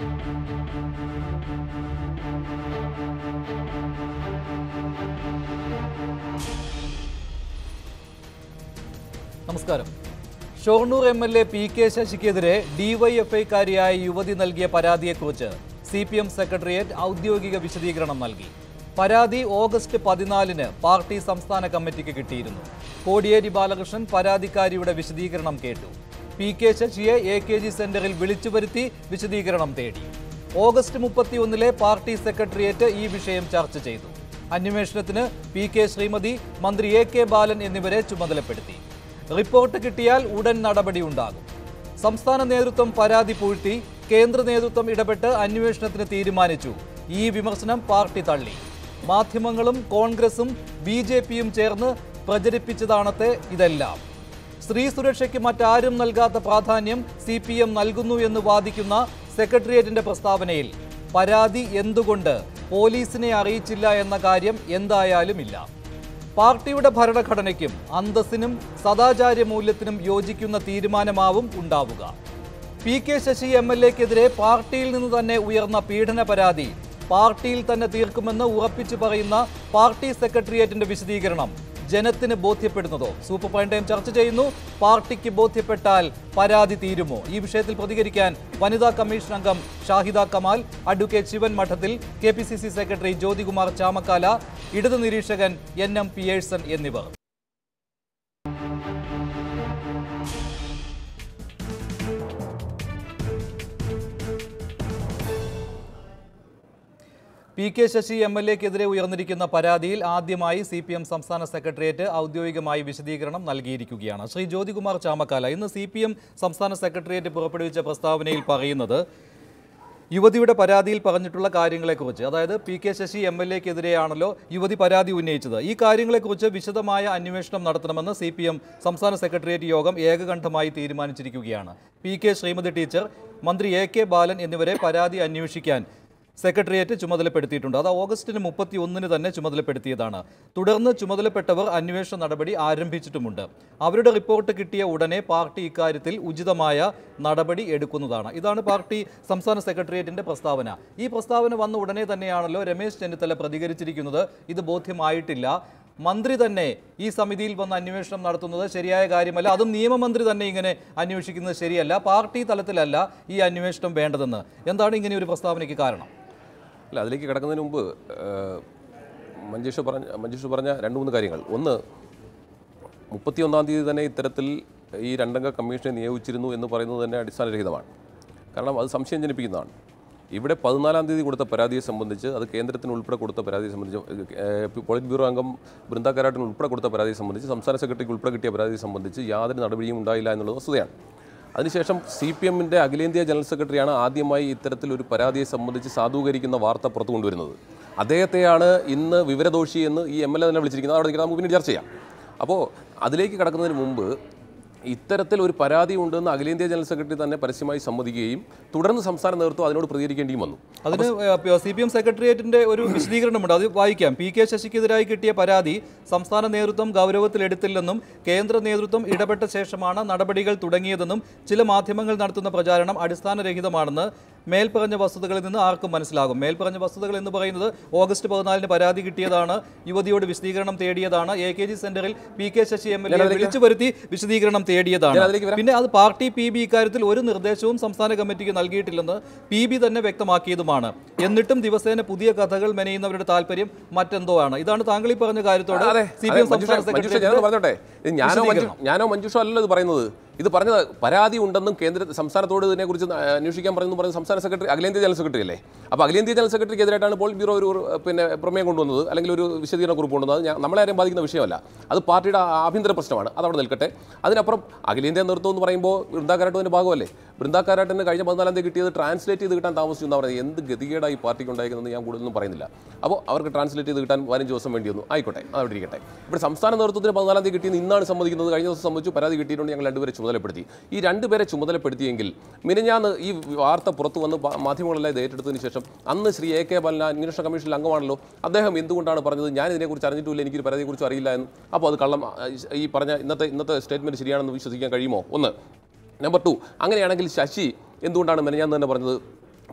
നമസ്കാരം Shoranur M L A P K ശശിക്കെതിരെ ഡിവൈഎഫ്ഐക്കാരിയായ യുവതി നൽകിയ പരാതിയെക്കുറിച്ച് സി പി എം സെക്രട്ടേറിയറ്റ് ഔദ്യോഗിക വിശദീകരണം നൽകി പരാതി ഓഗസ്റ്റ് പതിനാലിന് പാർട്ടി സംസ്ഥാന കമ്മിറ്റിക്ക് കിട്ടിയിരുന്നു കോടിയേരി ബാലകൃഷ്ണൻ പരാതിക്കാരിയുടെ വിശദീകരണം കേട്ടു പി കെ ശശിയെ എ കെ ജി സെന്ററിൽ വിളിച്ചു വരുത്തി വിശദീകരണം തേടി ഓഗസ്റ്റ് മുപ്പത്തിയൊന്നിലെ പാർട്ടി സെക്രട്ടേറിയറ്റ് ഈ വിഷയം ചർച്ച ചെയ്തു അന്വേഷണത്തിന് പി കെ ശ്രീമതി മന്ത്രി എ കെ ബാലൻ എന്നിവരെ ചുമതലപ്പെടുത്തി റിപ്പോർട്ട് കിട്ടിയാൽ ഉടൻ നടപടിയുണ്ടാകും സംസ്ഥാന നേതൃത്വം പരാതി പൂഴ്ത്തി കേന്ദ്ര നേതൃത്വം ഇടപെട്ട് അന്വേഷണത്തിന് തീരുമാനിച്ചു ഈ വിമർശനം പാർട്ടി തള്ളി മാധ്യമങ്ങളും കോൺഗ്രസും ബി ജെ പിയും ചേർന്ന് പ്രചരിപ്പിച്ചതാണത്തെ ഇതെല്ലാം സ്ത്രീ സുരക്ഷയ്ക്ക് മറ്റാരും നൽകാത്ത പ്രാധാന്യം സി പി എം നൽകുന്നു എന്ന് വാദിക്കുന്ന സെക്രട്ടേറിയറ്റിന്റെ പ്രസ്താവനയിൽ പരാതി എന്തുകൊണ്ട് പോലീസിനെ അറിയിച്ചില്ല എന്ന കാര്യം എന്തായാലും ഇല്ല പാർട്ടിയുടെ ഭരണഘടനയ്ക്കും അന്തസ്സിനും സദാചാര മൂല്യത്തിനും യോജിക്കുന്ന തീരുമാനമാവും ഉണ്ടാവുക P K Sasi M L എക്കെതിരെ പാർട്ടിയിൽ നിന്ന് തന്നെ ഉയർന്ന പീഡന പരാതി പാർട്ടിയിൽ തന്നെ തീർക്കുമെന്ന് ഉറപ്പിച്ചു പറയുന്ന പാർട്ടി സെക്രട്ടേറിയറ്റിന്റെ വിശദീകരണം ജനത്തിന് ബോധ്യപ്പെടുന്നതോ സൂപ്പർ പ്രൈം ടൈം ചർച്ച ചെയ്യുന്നു പാർട്ടിക്ക് ബോധ്യപ്പെട്ടാൽ പരാതി തീരുമോ ഈ വിഷയത്തിൽ പ്രതികരിക്കാൻ വനിതാ കമ്മീഷൻ അംഗം Shahida Kamal advocate Sivan Madathil K P C C secretary Jyothikumar Chamakkala ഇടതു നിരീക്ഷകൻ എൻ എം പിയേഴ്സൺ എന്നിവർ P K Sasi M L എക്കെതിരെ ഉയർന്നിരിക്കുന്ന പരാതിയിൽ ആദ്യമായി സി പി എം സംസ്ഥാന സെക്രട്ടേറിയറ്റ് ഔദ്യോഗികമായി വിശദീകരണം നൽകിയിരിക്കുകയാണ് ശ്രീ ജ്യോതികുമാർ ചാമക്കാല ഇന്ന് സി പി എം സംസ്ഥാന സെക്രട്ടേറിയറ്റ് പുറപ്പെടുവിച്ച പ്രസ്താവനയിൽ പറയുന്നത് യുവതിയുടെ പരാതിയിൽ പറഞ്ഞിട്ടുള്ള കാര്യങ്ങളെക്കുറിച്ച് അതായത് P K Sasi M L എക്കെതിരെയാണല്ലോ യുവതി പരാതി ഉന്നയിച്ചത് ഈ കാര്യങ്ങളെക്കുറിച്ച് വിശദമായ അന്വേഷണം നടത്തണമെന്ന് സി പി എം സംസ്ഥാന സെക്രട്ടേറിയറ്റ് യോഗം ഏകകണ്ഠമായി തീരുമാനിച്ചിരിക്കുകയാണ് പി കെ ശ്രീമതി ടീച്ചർ മന്ത്രി എ കെ ബാലൻ എന്നിവരെ പരാതി അന്വേഷിക്കാൻ സെക്രട്ടേറിയറ്റ് ചുമതലപ്പെടുത്തിയിട്ടുണ്ട് അത് ഓഗസ്റ്റിന് മുപ്പത്തി ഒന്നിന് തന്നെ ചുമതലപ്പെടുത്തിയതാണ് തുടർന്ന് ചുമതലപ്പെട്ടവർ അന്വേഷണ നടപടി ആരംഭിച്ചിട്ടുമുണ്ട് അവരുടെ റിപ്പോർട്ട് കിട്ടിയ ഉടനെ പാർട്ടി ഇക്കാര്യത്തിൽ ഉചിതമായ നടപടി എടുക്കുന്നതാണ് ഇതാണ് പാർട്ടി സംസ്ഥാന സെക്രട്ടേറിയറ്റിന്റെ പ്രസ്താവന ഈ പ്രസ്താവന വന്ന ഉടനെ തന്നെയാണല്ലോ രമേശ് ചെന്നിത്തല പ്രതികരിച്ചിരിക്കുന്നത് ഇത് ബോധ്യമായിട്ടില്ല മന്ത്രി തന്നെ ഈ സമിതിയിൽ വന്ന് അന്വേഷണം നടത്തുന്നത് ശരിയായ കാര്യമല്ല അതും നിയമമന്ത്രി തന്നെ ഇങ്ങനെ അന്വേഷിക്കുന്നത് ശരിയല്ല പാർട്ടി തലത്തിലല്ല ഈ അന്വേഷണം വേണ്ടതെന്ന് എന്താണ് ഇങ്ങനെ ഒരു പ്രസ്താവനയ്ക്ക് കാരണം അല്ല അതിലേക്ക് കിടക്കുന്നതിന് മുമ്പ് ഏഹ്, മഞ്ജുഷ പറഞ്ഞ മഞ്ജുഷ പറഞ്ഞ രണ്ട് മൂന്ന് കാര്യങ്ങൾ ഒന്ന് മുപ്പത്തിയൊന്നാം തീയതി തന്നെ ഇത്തരത്തിൽ ഈ രണ്ടംഗ കമ്മീഷനെ നിയോഗിച്ചിരുന്നു എന്ന് പറയുന്നത് തന്നെ അടിസ്ഥാനരഹിതമാണ് കാരണം അത് സംശയം ജനിപ്പിക്കുന്നതാണ് ഇവിടെ പതിനാലാം തീയതി കൊടുത്ത പരാതിയെ സംബന്ധിച്ച് അത് കേന്ദ്രത്തിന് ഉൾപ്പെടെ കൊടുത്ത പരാതിയെ സംബന്ധിച്ച് ഏഹ്, പോളിറ്റ് ബ്യൂറോ അംഗം ബൃന്ദ കരാട്ടിന് ഉൾപ്പെടെ കൊടുത്ത പരാതിയെ സംബന്ധിച്ച് സംസ്ഥാന സെക്രട്ടറിക്ക് ഉൾപ്പെടെ കിട്ടിയ പരാതിയെ സംബന്ധിച്ച് യാതൊരു നടപടിയും ഉണ്ടായില്ല എന്നുള്ളത് വസ്തുതയാണ് അതിനുശേഷം സി പി എമ്മിൻ്റെ അഖിലേന്ത്യാ ജനറൽ സെക്രട്ടറിയാണ് ആദ്യമായി ഇത്തരത്തിലൊരു പരാതിയെ സംബന്ധിച്ച് സാധൂകരിക്കുന്ന വാർത്ത പുറത്തു കൊണ്ടുവരുന്നത് അദ്ദേഹത്തെയാണ് ഇന്ന് വിവരദോഷി എന്ന് ഈ എം എൽ എ തന്നെ വിളിച്ചിരിക്കുന്നത് അവിടെ നിൽക്കുന്നത് നമുക്ക് പിന്നീട് ചർച്ച ചെയ്യാം അപ്പോൾ അതിലേക്ക് കടക്കുന്നതിന് മുമ്പ് ഇത്തരത്തിൽ ഒരു പരാതി ഉണ്ടെന്ന് അഖിലേന്ത്യാ ജനറൽ സെക്രട്ടറി തന്നെ പരസ്യമായി സമ്മതിക്കുകയും തുടർന്ന് സംസ്ഥാന നേതൃത്വം അതിനോട് പ്രതികരിക്കേണ്ടിയും വന്നു അതിന് സി പി എം സെക്രട്ടേറിയറ്റിന്റെ ഒരു വിശദീകരണമുണ്ട് അത് വായിക്കാം പി കെ ശശിക്കെതിരായി കിട്ടിയ പരാതി സംസ്ഥാന നേതൃത്വം ഗൗരവത്തിലെടുത്തില്ലെന്നും കേന്ദ്ര നേതൃത്വം ഇടപെട്ട ശേഷമാണ് നടപടികൾ തുടങ്ങിയതെന്നും ചില മാധ്യമങ്ങൾ നടത്തുന്ന പ്രചാരണം അടിസ്ഥാനരഹിതമാണെന്ന് മേൽപ്പറഞ്ഞ വസ്തുതകളിൽ നിന്ന് ആർക്കും മനസ്സിലാകും മേൽപ്പറഞ്ഞ വസ്തുതകൾ എന്ന് പറയുന്നത് ഓഗസ്റ്റ് പതിനാലിന് പരാതി കിട്ടിയതാണ് യുവതിയോട് വിശദീകരണം തേടിയതാണ് എ കെ ജി സെന്ററിൽ P K Sasi M L A വിളിച്ചു വരുത്തി വിശദീകരണം തേടിയതാണ് ഞാൻ അതിലേക്ക് വരാം. പിന്നെ അത് പാർട്ടി പി ബി ഇക്കാര്യത്തിൽ ഒരു നിർദ്ദേശവും സംസ്ഥാന കമ്മിറ്റിക്ക് നൽകിയിട്ടില്ലെന്ന് പി ബി തന്നെ വ്യക്തമാക്കിയതുമാണ് എന്നിട്ടും ദിവസേന പുതിയ കഥകൾ മെനയുന്നവരുടെ താല്പര്യം മറ്റെന്തോ ആണ് ഇതാണ് താങ്കൾ ഈ പറഞ്ഞ കാര്യത്തോട് അതെ സി അതെ, പി എം മഞ്ജുഷ- സംസ്ഥാന മഞ്ജുഷ ഞാനൊന്ന് സെക്രട്ടറി പറഞ്ഞോട്ടെ ഇത് ഞാനോ മഞ്ജു വിശദീകരണം. ഞാനോ മഞ്ജുഷ അല്ലല്ലോ ഇത് പറയുന്നത് ഇത് പറഞ്ഞത് പരാതി ഉണ്ടെന്നും കേന്ദ്ര സംസ്ഥാനത്തോട് ഇതിനെക്കുറിച്ച് അന്വേഷിക്കാൻ പറയുന്നു പറഞ്ഞ സംസ്ഥാന സെക്രട്ടറി അഖിലേന്ത്യാ ജനറൽ സെക്രട്ടറി അല്ലേ അപ്പോൾ അഖിലേന്ത്യാ ജനറൽ സെക്രട്ടറിക്കെതിരായിട്ടാണ് പോളിറ്റ് ബ്യൂറോ ഒരു ഒരു, പിന്നെ പ്രമേയം കൊണ്ടുവന്നത് അല്ലെങ്കിൽ ഒരു വിശദീകരണ കുറിപ്പ് കൊണ്ടുവന്നത് അത് ഞാൻ- നമ്മളെ ആരെയും ബാധിക്കുന്ന വിഷയമല്ല അത് പാർട്ടിയുടെ ആ- ആഭ്യന്തര പ്രശ്നമാണ് അത് അവിടെ നിൽക്കട്ടെ അതിനപ്പുറം അഖിലേന്ത്യാ നേതൃത്വം എന്ന് പറയുമ്പോൾ വൃന്ദാകാരാട്ടിൻ്റെ ഭാഗമല്ലേ വൃന്ദാകാരാട്ടിന് കഴിഞ്ഞ പതിനാലാം തീയതി കിട്ടിയത് ട്രാൻസ്ലേറ്റ് ചെയ്ത് കിട്ടാൻ താമസിച്ചു എന്ന് പറയുന്നത് എന്ത് ഗതികേടായി പാർട്ടിക്ക് ഉണ്ടായിരിക്കുന്നത് ഞാൻ കൂടുതലൊന്നും പറയുന്നില്ല അപ്പോൾ അവർക്ക് ട്രാൻസ്ലേറ്റ് ചെയ്ത് കിട്ടാൻ പതിനഞ്ച് ദിവസം വേണ്ടി വന്നു ആയിക്കോട്ടെ അത് അവിടെ ഇരിക്കട്ടെ ഇവിടെ സംസ്ഥാന നേതൃത്വത്തിന് പതിനാലാം തീയതി കിട്ടിയെന്ന് ഇന്നാണ് സമ്മതിക്കുന്നത് കഴിഞ്ഞ ദിവസം സംബന്ധിച്ചു പരാതി കിട്ടിയിട്ടുണ്ട് ഞങ്ങൾ രണ്ടുപേരെ ചുമതലപ്പെടുത്തി ഈ രണ്ടുപേരെ ചുമതലപ്പെടുത്തിയെങ്കിൽ മിനിഞ്ഞാന്ന് ഈ വാർത്ത പുറത്തു വന്ന് പ- മാധ്യമങ്ങളെല്ലാം ഇത് ഏറ്റെടുത്തതിന് ശേഷം അന്ന് ശ്രീ എ കെ ബാലൻ അന്വേഷണ കമ്മീഷനിൽ അംഗമാണല്ലോ അദ്ദേഹം എന്തുകൊണ്ടാണ് പറഞ്ഞത് ഞാൻ ഇതിനെക്കുറിച്ച് അറിഞ്ഞിട്ടില്ല എനിക്കൊരു പരാതിയെക്കുറിച്ച് അറിയില്ല എന്ന് അപ്പോൾ അത് കള്ളം ആ, ഈ പറഞ്ഞ ഇന്നത്തെ ഇന്നത്തെ സ്റ്റേറ്റ്മെൻറ്റ് ശരിയാണെന്ന് വിശ്വസിക്കാൻ കഴിയുമോ ഒന്ന് നമ്പർ ടു അങ്ങനെയാണെങ്കിൽ ശശി എന്തുകൊണ്ടാണ് മെനഞ്ഞാന്ന് തന്നെ പറഞ്ഞത്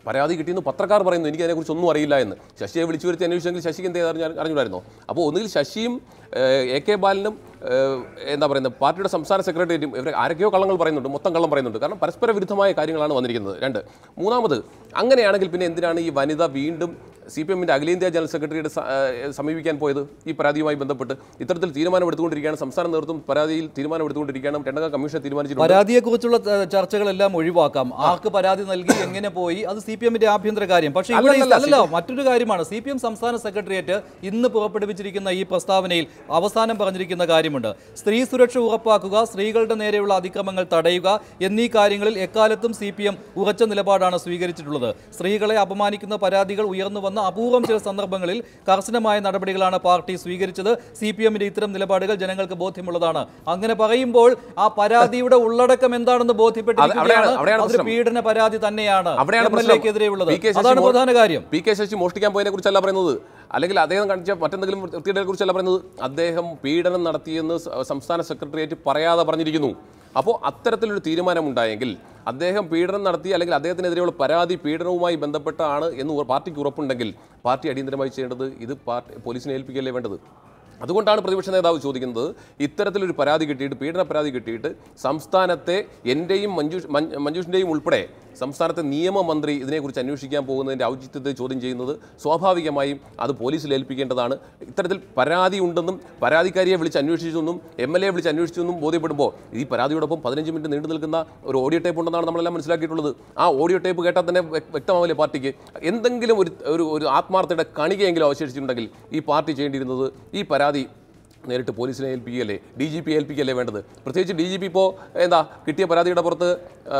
പരാതി കിട്ടിയെന്ന് പത്രക്കാർ പറയുന്നു എനിക്ക് അതിനെക്കുറിച്ച് ഒന്നും അറിയില്ല എന്ന് ശശിയെ വിളിച്ചു വരുത്തി അന്വേഷിച്ചെങ്കിൽ ശശിക്ക് എന്തേ അറിഞ്ഞ അറിഞ്ഞൂടായിരുന്നോ അപ്പോൾ ഒന്നുകിൽ ശശിയും ഏഹ്, എ കെ ബാലനും ഏഹ്, എന്താ പറയുന്നത് പാർട്ടിയുടെ സംസ്ഥാന സെക്രട്ടേറിയറ്റും ഇവർ ആരൊക്കെയോ കള്ളങ്ങൾ പറയുന്നുണ്ട് മൊത്തം കള്ളം പറയുന്നുണ്ട് കാരണം പരസ്പര വിരുദ്ധമായ കാര്യങ്ങളാണ് വന്നിരിക്കുന്നത് രണ്ട് മൂന്നാമത് അങ്ങനെയാണെങ്കിൽ പിന്നെ എന്തിനാണ് ഈ വനിത വീണ്ടും സി പി എമ്മിൻ്റെ അഖിലേന്ത്യാ ജനറൽ സെക്രട്ടറിയുടെ സ- ഏഹ്, സമീപിക്കാൻ പോയത് ഈ പരാതിയുമായി ബന്ധപ്പെട്ട് ഇത്തരത്തിൽ തീരുമാനമെടുത്തുകൊണ്ടിരിക്കുകയാണ് സംസ്ഥാന നേതൃത്വം പരാതിയിൽ തീരുമാനമെടുത്തുകൊണ്ടിരിക്കുകയാണ് രണ്ടംഗ കമ്മീഷൻ തീരുമാനിച്ചിട്ടുണ്ട് പരാതിയെക്കുറിച്ചുള്ള ച- ചർച്ചകളെല്ലാം ഒഴിവാക്കാം ആർക്ക് പരാതി നൽകി എങ്ങനെ പോയി അത് സി പി എമ്മിന്റെ ആഭ്യന്തര കാര്യം പക്ഷേ ഇവിടെ ഈ- അല്ലല്ല, അല്ലല്ല മറ്റൊരു കാര്യമാണ് സി പി എം സംസ്ഥാന സെക്രട്ടേറിയറ്റ് ഇന്ന് പുറപ്പെടുവിച്ചിരിക്കുന്ന ഈ പ്രസ്താവനയിൽ അവസാനം പറഞ്ഞിരിക്കുന്ന കാര്യമുണ്ട് സ്ത്രീ സുരക്ഷ ഉറപ്പാക്കുക സ്ത്രീകളുടെ നേരെയുള്ള അതിക്രമങ്ങൾ തടയുക എന്നീ കാര്യങ്ങളിൽ എക്കാലത്തും സി പി എം ഉറച്ച നിലപാടാണ് സ്വീകരിച്ചിട്ടുള്ളത് സ്ത്രീകളെ അപമാനിക്കുന്ന പരാതികൾ ഉയർന്നു വന്ന അപൂർവം ചില സന്ദർഭങ്ങളിൽ കർശനമായ നടപടികളാണ് പാർട്ടി സ്വീകരിച്ചത് സി പി എമ്മിന്റെ ഇത്തരം നിലപാടുകൾ ജനങ്ങൾക്ക് ബോധ്യമുള്ളതാണ് അങ്ങനെ പറയുമ്പോൾ ആ പരാതിയുടെ ഉള്ളടക്കം എന്താണെന്ന് ബോധ്യപ്പെട്ടിരിക്കുകയാണ് അവിടെയാണ് അതൊരു പ്രശ്നം. പീഡന പരാതി തന്നെയാണ് അവിടെയാണ് എം എൽ പ്രശ്നം. എക്കെതിരെയുള്ളത് പി കെ ശശി അതാണ് മോ- പ്രധാന കാര്യം പി കെ ശശി മോഷ്ടിക്കാൻ പോയതിനെ കുറിച്ചല്ല പറയുന്നത് അല്ലെങ്കിൽ അദ്ദേഹം കാണിച്ച മറ്റെന്തെങ്കിലും വൃത്തിയുടെ കുറിച്ചല്ല പറയുന്നത് അദ്ദേഹം പീഡനം നടത്തിയെന്ന് സ- സംസ്ഥാന സെക്രട്ടേറിയറ്റ് പറയാതെ പറഞ്ഞിരിക്കുന്നു അപ്പോൾ അത്തരത്തിലൊരു തീരുമാനമുണ്ടായെങ്കിൽ അദ്ദേഹം പീഡനം നടത്തി അല്ലെങ്കിൽ അദ്ദേഹത്തിനെതിരെയുള്ള പരാതി പീഡനവുമായി ബന്ധപ്പെട്ടാണ് എന്ന് ഉറ- പാർട്ടിക്ക് ഉറപ്പുണ്ടെങ്കിൽ പാർട്ടി അടിയന്തരമായി ചെയ്യേണ്ടത് ഇത് പാർട്ടി പോലീസിനെ ഏൽപ്പിക്കല്ലേ വേണ്ടത് അതുകൊണ്ടാണ് പ്രതിപക്ഷ നേതാവ് ചോദിക്കുന്നത് ഇത്തരത്തിലൊരു പരാതി കിട്ടിയിട്ട് പീഡന പരാതി കിട്ടിയിട്ട് സംസ്ഥാനത്തെ എൻ്റെയും മഞ്ജുഷ് മഞ്ജു- മഞ്ജുഷിൻ്റെയും ഉൾപ്പെടെ സംസ്ഥാനത്തെ നിയമമന്ത്രി ഇതിനെക്കുറിച്ച് അന്വേഷിക്കാൻ പോകുന്നതിൻ്റെ ഔചിത്യത്തെ ചോദ്യം ചെയ്യുന്നത് സ്വാഭാവികമായും അത് പോലീസിൽ ഏൽപ്പിക്കേണ്ടതാണ് ഇത്തരത്തിൽ പരാതി ഉണ്ടെന്നും പരാതിക്കാരിയെ വിളിച്ച് അന്വേഷിച്ചെന്നും എം എൽ എ വിളിച്ച് അന്വേഷിച്ചെന്നും ബോധ്യപ്പെടുമ്പോൾ ഈ പരാതിയോടൊപ്പം പതിനഞ്ച് മിനിറ്റ് നീണ്ടു നിൽക്കുന്ന ഒരു ഓഡിയോ ടേപ്പ് ഉണ്ടെന്നാണ് നമ്മളെല്ലാം മനസ്സിലാക്കിയിട്ടുള്ളത് ആ ഓഡിയോ ടേപ്പ് കേട്ടാൽ തന്നെ വ്യക്- വ്യക്തമാവില്ലേ പാർട്ടിക്ക് എന്തെങ്കിലും ഒരു ഒരു ഒരു ആത്മാർത്ഥയുടെ കണികയെങ്കിലും അവശേഷിച്ചിട്ടുണ്ടെങ്കിൽ ഈ പാർട്ടി ചെയ്യേണ്ടിയിരുന്നത് ഈ പരാതി നേരിട്ട് പോലീസിനെ ഏൽപ്പിക്കുകയല്ലേ ഡി ജി പി ഏൽപ്പിക്കുകയല്ലേ വേണ്ടത് പ്രത്യേകിച്ച് ഡി ജി പി ഇപ്പോൾ എന്താ കിട്ടിയ പരാതിയുടെ പുറത്ത്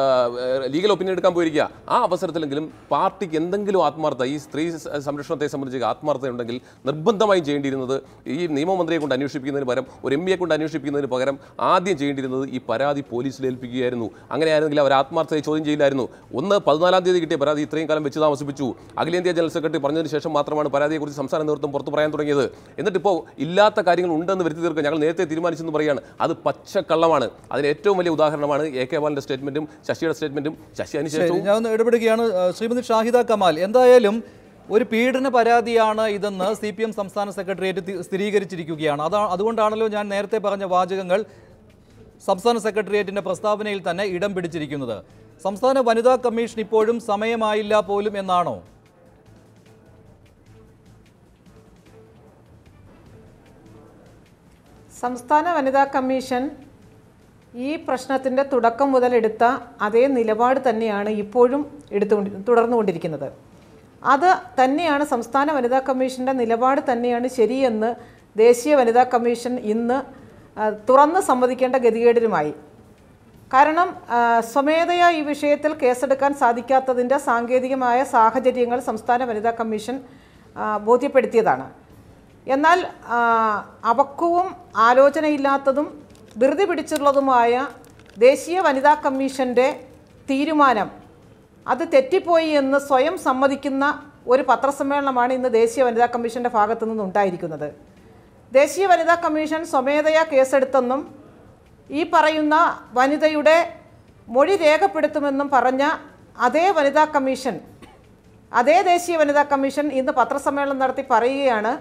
ലീഗൽ ഒപ്പീനിയൻ എടുക്കാൻ പോയിരിക്കുക ആ അവസരത്തിലെങ്കിലും പാർട്ടിക്ക് എന്തെങ്കിലും ആത്മാർത്ഥത ഈ സ്ത്രീ സ- സംരക്ഷണത്തെ സംബന്ധിച്ച് ആത്മാർത്ഥത ഉണ്ടെങ്കിൽ നിർബന്ധമായും ചെയ്യേണ്ടിയിരുന്നത് ഈ നിയമമന്ത്രിയെ കൊണ്ട് അന്വേഷിപ്പിക്കുന്നതിന് പകരം ഒരു എം പിയെ കൊണ്ട് അന്വേഷിപ്പിക്കുന്നതിന് പകരം ആദ്യം ചെയ്യേണ്ടിയിരുന്നത് ഈ പരാതി പോലീസിൽ ഏൽപ്പിക്കുകയായിരുന്നു അങ്ങനെയായിരുന്നെങ്കിൽ അവർ ആത്മാർത്ഥതയെ ചോദ്യം ചെയ്യില്ലായിരുന്നു ഒന്ന് പതിനാലാം തീയതി കിട്ടിയ പരാതി ഇത്രയും കാലം വെച്ച് താമസിപ്പിച്ചു അഖിലേന്ത്യാ ജനറൽ സെക്രട്ടറി പറഞ്ഞതിന് ശേഷം മാത്രമാണ് പരാതിയെക്കുറിച്ച് സംസ്ഥാന നേതൃത്വം പുറത്തു പറയാൻ തുടങ്ങിയത് എന്നിട്ട് ഇപ്പോൾ ഇല്ലാത്ത കാര്യങ്ങൾ ഉണ്ടെന്ന് വരുത്തി തീർക്കുക ഞങ്ങൾ നേരത്തെ തീരുമാനിച്ചെന്ന് പറയുകയാണ് അത് പച്ചക്കള്ളമാണ് അതിന് ഏറ്റവും വലിയ ഉദാഹരണമാണ് എ കെ ബാലന്റെ സ്റ്റേറ്റ്മെന്റും ശശിയുടെ സ്റ്റേറ്റ്മെന്റും ശശി ശരി അതിനുശേഷവും ഞാൻ ഒന്ന് ഇടപെടുകയാണ് ആ, ശ്രീമതി ഷാഹിദ കമാൽ എന്തായാലും ഒരു പീഡന പരാതിയാണ് ഇതെന്ന് സി പി എം സംസ്ഥാന സെക്രട്ടേറിയറ്റ് തി- സ്ഥിരീകരിച്ചിരിക്കുകയാണ് അതാ അതുകൊണ്ടാണല്ലോ ഞാൻ നേരത്തെ പറഞ്ഞ വാചകങ്ങൾ സംസ്ഥാന സെക്രട്ടേറിയറ്റിന്റെ പ്രസ്താവനയിൽ തന്നെ ഇടം പിടിച്ചിരിക്കുന്നത് സംസ്ഥാന വനിതാ കമ്മീഷൻ ഇപ്പോഴും സമയമായില്ല പോലും എന്നാണോ സംസ്ഥാന വനിതാ കമ്മീഷൻ ഈ പ്രശ്നത്തിൻ്റെ തുടക്കം മുതൽ എടുത്ത അതേ നിലപാട് തന്നെയാണ് ഇപ്പോഴും എടുത്തുകൊണ്ട് തുടർന്നുകൊണ്ടിരിക്കുന്നത് അത് തന്നെയാണ് സംസ്ഥാന വനിതാ കമ്മീഷൻ്റെ നിലപാട് തന്നെയാണ് ശരിയെന്ന് ദേശീയ വനിതാ കമ്മീഷൻ ഇന്ന് ആ, തുറന്ന് സമ്മതിക്കേണ്ട ഗതികേടിലുമായി കാരണം ആ, സ്വമേധയാ ഈ വിഷയത്തിൽ കേസെടുക്കാൻ സാധിക്കാത്തതിൻ്റെ സാങ്കേതികമായ സാഹചര്യങ്ങൾ സംസ്ഥാന വനിതാ കമ്മീഷൻ ആ, ബോധ്യപ്പെടുത്തിയതാണ് എന്നാൽ ആ, അപക്വവും ആലോചനയില്ലാത്തതും ധൃതി പിടിച്ചുള്ളതുമായ ദേശീയ വനിതാ കമ്മീഷൻ്റെ തീരുമാനം അത് തെറ്റിപ്പോയി എന്ന് സ്വയം സമ്മതിക്കുന്ന ഒരു പത്രസമ്മേളനമാണ് ഇന്ന് ദേശീയ വനിതാ കമ്മീഷൻ്റെ ഭാഗത്തു നിന്നുണ്ടായിരിക്കുന്നത് ദേശീയ വനിതാ കമ്മീഷൻ സ്വമേധയാ കേസെടുത്തെന്നും ഈ പറയുന്ന വനിതയുടെ മൊഴി രേഖപ്പെടുത്തുമെന്നും പറഞ്ഞ അതേ വനിതാ കമ്മീഷൻ അതേ ദേശീയ വനിതാ കമ്മീഷൻ ഇന്ന് പത്രസമ്മേളനം നടത്തി പറയുകയാണ്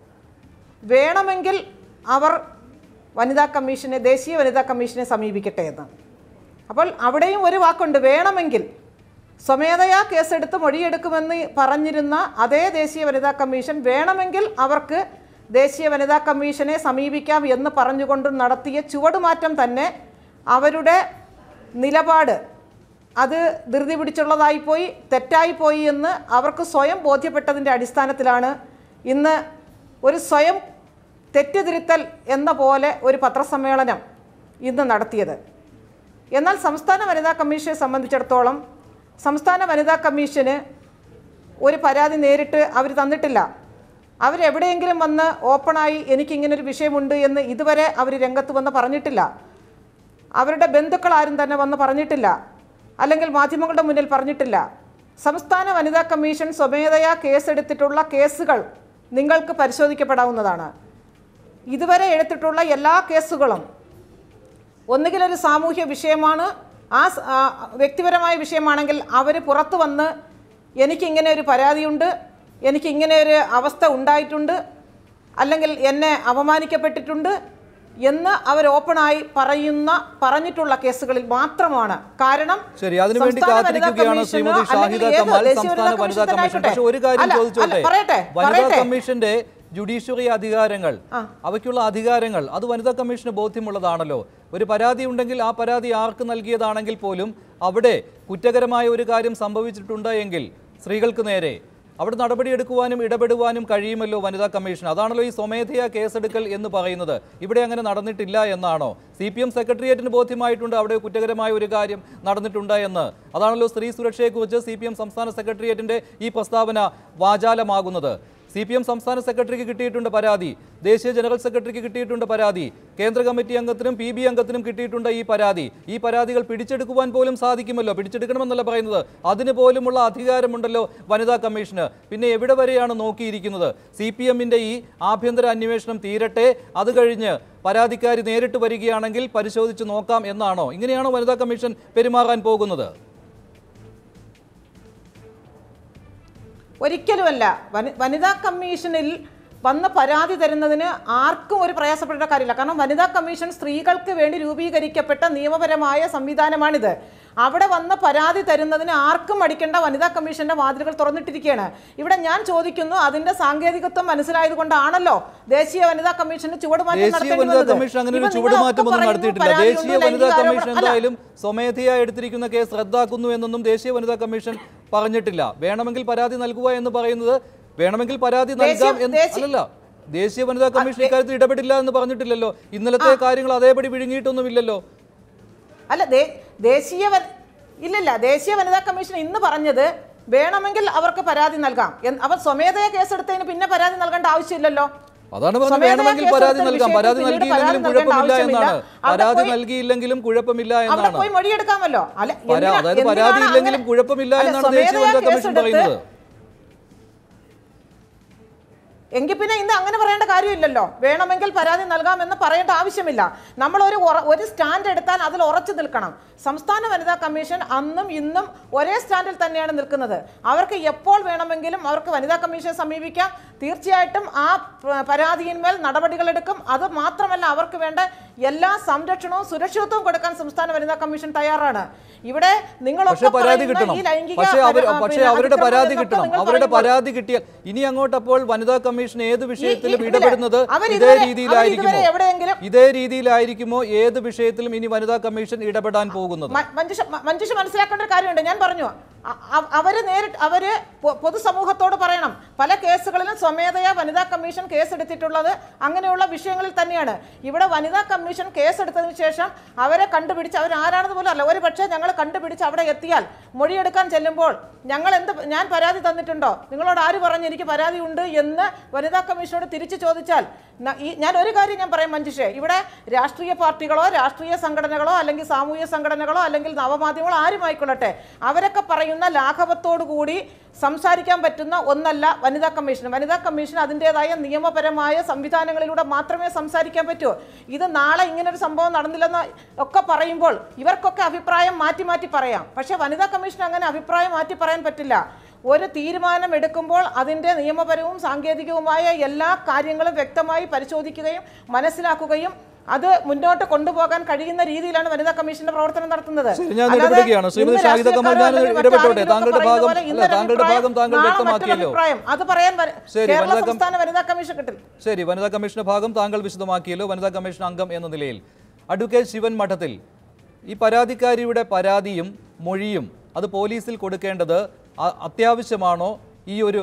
വേണമെങ്കിൽ അവർ വനിതാ കമ്മീഷനെ ദേശീയ വനിതാ കമ്മീഷനെ സമീപിക്കട്ടെ എന്ന് അപ്പോൾ അവിടെയും ഒരു വാക്കുണ്ട് വേണമെങ്കിൽ സ്വമേധയാ കേസെടുത്ത് മൊഴിയെടുക്കുമെന്ന് പറഞ്ഞിരുന്ന അതേ ദേശീയ വനിതാ കമ്മീഷൻ വേണമെങ്കിൽ അവർക്ക് ദേശീയ വനിതാ കമ്മീഷനെ സമീപിക്കാം എന്ന് പറഞ്ഞുകൊണ്ട് നടത്തിയ ചുവടുമാറ്റം തന്നെ അവരുടെ നിലപാട് അത് ധൃതി പിടിച്ചുള്ളതായിപ്പോയി തെറ്റായിപ്പോയി എന്ന് അവർക്ക് സ്വയം ബോധ്യപ്പെട്ടതിൻ്റെ അടിസ്ഥാനത്തിലാണ് ഇന്ന് ഒരു സ്വയം തെറ്റുതിരുത്തൽ എന്ന പോലെ ഒരു പത്രസമ്മേളനം ഇന്ന് നടത്തിയത് എന്നാൽ സംസ്ഥാന വനിതാ കമ്മീഷനെ സംബന്ധിച്ചിടത്തോളം സംസ്ഥാന വനിതാ കമ്മീഷന് ഒരു പരാതി നേരിട്ട് അവർ തന്നിട്ടില്ല അവരെവിടെയെങ്കിലും വന്ന് ഓപ്പണായി എനിക്കിങ്ങനൊരു വിഷയമുണ്ട് എന്ന് ഇതുവരെ അവർ രംഗത്ത് വന്ന് പറഞ്ഞിട്ടില്ല അവരുടെ ബന്ധുക്കൾ ആരും തന്നെ വന്ന് പറഞ്ഞിട്ടില്ല അല്ലെങ്കിൽ മാധ്യമങ്ങളുടെ മുന്നിൽ പറഞ്ഞിട്ടില്ല സംസ്ഥാന വനിതാ കമ്മീഷൻ സ്വമേധയാ കേസെടുത്തിട്ടുള്ള കേസുകൾ നിങ്ങൾക്ക് പരിശോധിക്കപ്പെടാവുന്നതാണ് ഇതുവരെ എടുത്തിട്ടുള്ള എല്ലാ കേസുകളും ഒന്നുകിൽ ഒരു സാമൂഹ്യ വിഷയമാണ് ആ സ- ആ വ്യക്തിപരമായ വിഷയമാണെങ്കിൽ അവർ പുറത്തു വന്ന് എനിക്കിങ്ങനെ ഒരു പരാതിയുണ്ട് എനിക്കിങ്ങനെ ഒരു അവസ്ഥ ഉണ്ടായിട്ടുണ്ട് അല്ലെങ്കിൽ എന്നെ അപമാനിക്കപ്പെട്ടിട്ടുണ്ട് എന്ന് അവർ ഓപ്പണായി പറയുന്ന പറഞ്ഞിട്ടുള്ള കേസുകളിൽ മാത്രമാണ് കാരണം ശരി അതിനുവേണ്ടി സംസ്ഥാന വനിതാ കാത്തിരിക്കുകയാണ് കമ്മീഷനോ ശ്രീമതി അല്ലെങ്കിൽ ഷാഹിദ ഏത് കമാൽ ദേശീയ സംസ്ഥാന വനിതാ വനിതാ കമ്മീഷൻ കമ്മീഷൻ പക്ഷെ ഒരു കാര്യം അല്ല, അല്ല, ചോദിച്ചോട്ടെ പറയട്ടെ, വനിതാ പറയട്ടെ. കമ്മീഷന്റെ ജുഡീഷ്യറി അധികാരങ്ങൾ അവയ്ക്കുള്ള അധികാരങ്ങൾ അത് വനിതാ കമ്മീഷന് ബോധ്യമുള്ളതാണല്ലോ ഒരു പരാതി ഉണ്ടെങ്കിൽ ആ പരാതി ആർക്ക് നൽകിയതാണെങ്കിൽ പോലും അവിടെ കുറ്റകരമായ ഒരു കാര്യം സംഭവിച്ചിട്ടുണ്ട് എങ്കിൽ സ്ത്രീകൾക്ക് നേരെ അവിടെ നടപടിയെടുക്കുവാനും ഇടപെടുവാനും കഴിയുമല്ലോ വനിതാ കമ്മീഷൻ അതാണല്ലോ ഈ സ്വമേധയാ കേസെടുക്കൽ എന്ന് പറയുന്നത് ഇവിടെ അങ്ങനെ നടന്നിട്ടില്ല എന്നാണോ സി പി എം സെക്രട്ടേറിയറ്റിന് ബോധ്യമായിട്ടുണ്ട് അവിടെ കുറ്റകരമായ ഒരു കാര്യം നടന്നിട്ടുണ്ട് എന്ന് അതാണല്ലോ സ്ത്രീ സുരക്ഷയെക്കുറിച്ച് സി പി എം സംസ്ഥാന സെക്രട്ടേറിയറ്റിന്റെ ഈ പ്രസ്താവന വാചാലമാകുന്നത് സി പി എം സംസ്ഥാന സെക്രട്ടറിക്ക് കിട്ടിയിട്ടുണ്ട് പരാതി ദേശീയ ജനറൽ സെക്രട്ടറിക്ക് കിട്ടിയിട്ടുണ്ട് പരാതി കേന്ദ്ര കമ്മിറ്റി അംഗത്തിനും പി ബി അംഗത്തിനും കിട്ടിയിട്ടുണ്ട് ഈ പരാതി ഈ പരാതികൾ പിടിച്ചെടുക്കുവാൻ പോലും സാധിക്കുമല്ലോ പിടിച്ചെടുക്കണമെന്നല്ല പറയുന്നത് അതിന് പോലുമുള്ള അധികാരമുണ്ടല്ലോ വനിതാ കമ്മീഷന് പിന്നെ എവിടെ വരെയാണ് നോക്കിയിരിക്കുന്നത് സി പി എമ്മിൻ്റെ ഈ ആഭ്യന്തര അന്വേഷണം തീരട്ടെ അത് കഴിഞ്ഞ് പരാതിക്കാരി നേരിട്ട് വരികയാണെങ്കിൽ പരിശോധിച്ച് നോക്കാം എന്നാണോ ഇങ്ങനെയാണോ വനിതാ കമ്മീഷൻ പെരുമാറാൻ പോകുന്നത് ഒരിക്കലുമല്ല വനി വനിതാ കമ്മീഷനിൽ വന്ന് പരാതി തരുന്നതിന് ആർക്കും ഒരു പ്രയാസപ്പെട്ട കാര്യമില്ല കാരണം വനിതാ കമ്മീഷൻ സ്ത്രീകൾക്ക് വേണ്ടി രൂപീകരിക്കപ്പെട്ട നിയമപരമായ സംവിധാനമാണിത് അവിടെ വന്ന് പരാതി തരുന്നതിന് ആർക്കും അടിക്കേണ്ട വനിതാ കമ്മീഷന്റെ വാതിലുകൾ തുറന്നിട്ടിരിക്കുകയാണ് ഇവിടെ ഞാൻ ചോദിക്കുന്നു അതിന്റെ സാങ്കേതികത്വം മനസ്സിലായത് കൊണ്ടാണല്ലോ ദേശീയ വനിതാ കമ്മീഷന് ചുവടുമാറ്റം ദേശീയ നടത്തേണ്ടി വനിതാ വന്നത്. കമ്മീഷൻ അങ്ങനെ ഒരു ഇപ്പൊ നിങ്ങളൊക്കെ ചുവടുമാറ്റമൊന്നും പറയുന്നു നടത്തിയിട്ടില്ല പരാതിയുണ്ട്, ദേശീയ വനിതാ ലൈംഗിക കമ്മീഷൻ ആരോപണം- അല്ല, എന്തായാലും സ്വമേധയാ എടുത്തിരിക്കുന്ന കേസ് റദ്ദാക്കുന്നു എന്നൊന്നും ദേശീയ വനിതാ കമ്മീഷൻ പറഞ്ഞിട്ടില്ല വേണമെങ്കിൽ പരാതി നൽകുക എന്ന് പറയുന്നത് വേണമെങ്കിൽ പരാതി നൽകാം എന്ന് ദേശീയ- അല്ലല്ല ദേശീയ വനിതാ കമ്മീഷൻ ഇക്കാര്യത്തിൽ ഇടപെടില്ല എന്ന് പറഞ്ഞിട്ടില്ലല്ലോ ഇന്നലത്തെ കാര്യങ്ങൾ അതേപടി വിഴുങ്ങിയിട്ടൊന്നുമില്ലല്ലോ അല്ല ദേ- ദേശീയ വന- ഇല്ലില്ല ദേശീയ വനിതാ കമ്മീഷൻ ഇന്ന് പറഞ്ഞത് വേണമെങ്കിൽ അവർക്ക് പരാതി നൽകാം എന്ന് അവർ സ്വമേധയാ കേസെടുത്തതിന് പിന്നെ പരാതി നൽകേണ്ട ആവശ്യമില്ലല്ലോ അതാണ് പറഞ്ഞത് സ്വമേധയാ വേണമെങ്കിൽ കേസെടുത്ത പരാതി നൽകാം വിഷയത്തിൽ പരാതി പിന്നീട് നൽകിയില്ലെങ്കിലും പരാതി നൽകേണ്ട കുഴപ്പമില്ല ആവശ്യമില്ല. എന്നാണ് അവിടെ പരാതി പോയി- നൽകിയില്ലെങ്കിലും കുഴപ്പമില്ല അവിടെ എന്നാണ് പോയി മൊഴിയെടുക്കാമല്ലോ അല്ല പരാ- എന്തിനാ- അതായത് എന്തിനാണ് പരാതി ഇല്ലെങ്കിലും അങ്ങനെ- കുഴപ്പമില്ല അല്ല, എന്നാണ് ദേശീയ സ്വമേധയാ വനിതാ കമ്മീഷൻ കേസെടുത്ത് പറയുന്നത് എങ്കിൽ പിന്നെ ഇന്ന് അങ്ങനെ പറയേണ്ട കാര്യമില്ലല്ലോ വേണമെങ്കിൽ പരാതി നൽകാമെന്ന് പറയേണ്ട ആവശ്യമില്ല നമ്മൾ ഒരു ഉറ- ഒരു സ്റ്റാൻഡ് എടുത്താൽ അതിൽ ഉറച്ചു നിൽക്കണം സംസ്ഥാന വനിതാ കമ്മീഷൻ അന്നും ഇന്നും ഒരേ സ്റ്റാൻഡിൽ തന്നെയാണ് നിൽക്കുന്നത് അവർക്ക് എപ്പോൾ വേണമെങ്കിലും അവർക്ക് വനിതാ കമ്മീഷനെ സമീപിക്കാം തീർച്ചയായിട്ടും ആ പ- പരാതിയിന്മേൽ നടപടികളെടുക്കും അത് മാത്രമല്ല അവർക്ക് വേണ്ട എല്ലാ സംരക്ഷണവും സുരക്ഷിതത്വവും കൊടുക്കാൻ സംസ്ഥാന വനിതാ കമ്മീഷൻ തയ്യാറാണ് ഇവിടെ നിങ്ങളൊക്കെ പക്ഷെ പരാതി പറയുന്ന കിട്ടണം ഈ ലൈംഗിക പക്ഷെ അവർ പര- ആ, പക്ഷെ പിന്നെ അവരുടെ പരാതി അതിക്രമം കിട്ടണം എന്നൊക്കെ അവരുടെ നിങ്ങൾ പരാതി കിട്ടിയാൽ ഇനി അങ്ങോട്ട് അപ്പോൾ വനിതാ കമ്മീഷൻ ഏത് വിഷയത്തിലും ഇതിലെ- ഇടപെടുന്നത് അവർ ഇതേ ഇതുവരെ- രീതിയിലായിരിക്കുമോ അവർ ഇതുവരെ എവിടെയെങ്കിലും- ഇതേ രീതിയിലായിരിക്കുമോ ഏത് വിഷയത്തിലും ഇനി വനിതാ കമ്മീഷൻ ഇടപെടാൻ പോകുന്നത് മ- മഞ്ജുഷ മ- മഞ്ജുഷ മനസ്സിലാക്കേണ്ട ഒരു കാര്യമുണ്ട് ഞാൻ പറഞ്ഞു അ- അ- അവര് നേരിട്ട് അവര് പൊ- പൊതുസമൂഹത്തോട് പറയണം പല കേസുകളിലും സ്വമേധയാ വനിതാ കമ്മീഷൻ കേസെടുത്തിട്ടുള്ളത് അങ്ങനെയുള്ള വിഷയങ്ങളിൽ തന്നെയാണ് ഇവിടെ വനിതാ കമ്മീഷൻ കേസെടുത്തതിന് ശേഷം അവരെ കണ്ടുപിടിച്ച് അവർ ആരാണെന്ന് പോലും അല്ല ഒരു പക്ഷേ ഞങ്ങൾ കണ്ടുപിടിച്ച് അവിടെ എത്തിയാൽ മൊഴിയെടുക്കാൻ ചെല്ലുമ്പോൾ ഞങ്ങൾ എന്ത് ഞാൻ പരാതി തന്നിട്ടുണ്ടോ നിങ്ങളോട് ആര് പറഞ്ഞു എനിക്ക് പരാതി ഉണ്ട് എന്ന് വനിതാ കമ്മീഷനോട് തിരിച്ചു ചോദിച്ചാൽ ന- ഈ ഞാൻ ഒരു കാര്യം ഞാൻ പറയാം മഞ്ജുഷേ ഇവിടെ രാഷ്ട്രീയ പാർട്ടികളോ രാഷ്ട്രീയ സംഘടനകളോ അല്ലെങ്കിൽ സാമൂഹ്യ സംഘടനകളോ അല്ലെങ്കിൽ നവമാധ്യമങ്ങളോ ആരും ആയിക്കൊള്ളട്ടെ അവരൊക്കെ പറയുന്ന ലാഘവത്തോടു കൂടി സംസാരിക്കാൻ പറ്റുന്ന ഒന്നല്ല വനിതാ കമ്മീഷൻ വനിതാ കമ്മീഷൻ അതിൻ്റെതായ നിയമപരമായ സംവിധാനങ്ങളിലൂടെ മാത്രമേ സംസാരിക്കാൻ പറ്റൂ ഇത് നാളെ ഇങ്ങനൊരു സംഭവം നടന്നില്ലെന്ന് ഒക്കെ പറയുമ്പോൾ ഇവർക്കൊക്കെ അഭിപ്രായം മാറ്റി മാറ്റി പറയാം പക്ഷേ വനിതാ കമ്മീഷൻ അങ്ങനെ അഭിപ്രായം മാറ്റി പറയാൻ പറ്റില്ല ഒരു തീരുമാനം എടുക്കുമ്പോൾ അതിൻ്റെ നിയമപരവും സാങ്കേതികവുമായ എല്ലാ കാര്യങ്ങളും വ്യക്തമായി പരിശോധിക്കുകയും മനസ്സിലാക്കുകയും അത് മുന്നോട്ട് കൊണ്ടുപോകാൻ കഴിയുന്ന രീതിയിലാണ് വനിതാ കമ്മീഷന്റെ പ്രവർത്തനം നടത്തുന്നത് ശരി, ഞാൻ അല്ലാതെ ഇടപെടുകയാണ്. ശ്രീമതി ഇന്ന് ഷാഹിദ കമാൽ, ഞാൻ രാഷ്ട്രീയക്കാരോ അല്ലെങ്കിൽ ഇടപെട്ടോട്ടെ. മറ്റാരെങ്കിലും താങ്കളുടെ ഒക്കെ ഭാഗം- പറയുന്ന പോലെ അല്ല, ഇന്നൊരു താങ്കളുടെ അഭിപ്രായം, ഭാഗം താങ്കൾ നാളെ മറ്റൊരു വ്യക്തമാക്കിയല്ലോ. അഭിപ്രായം. അത് പറയാൻ വ- ശരി, കേരള വനിതാ കം- സംസ്ഥാന വനിതാ കമ്മീഷൻ കിട്ടില്ല ശരി വനിതാ കമ്മീഷന്റെ ഭാഗം താങ്കൾ വിശദമാക്കിയല്ലോ വനിതാ കമ്മീഷൻ അംഗം എന്ന നിലയിൽ അഡ്വക്കേറ്റ് ശിവൻ മഠത്തിൽ ഈ പരാതിക്കാരിയുടെ പരാതിയും മൊഴിയും അത് പോലീസിൽ കൊടുക്കേണ്ടത് അ- അത്യാവശ്യമാണോ ഈ ഒരു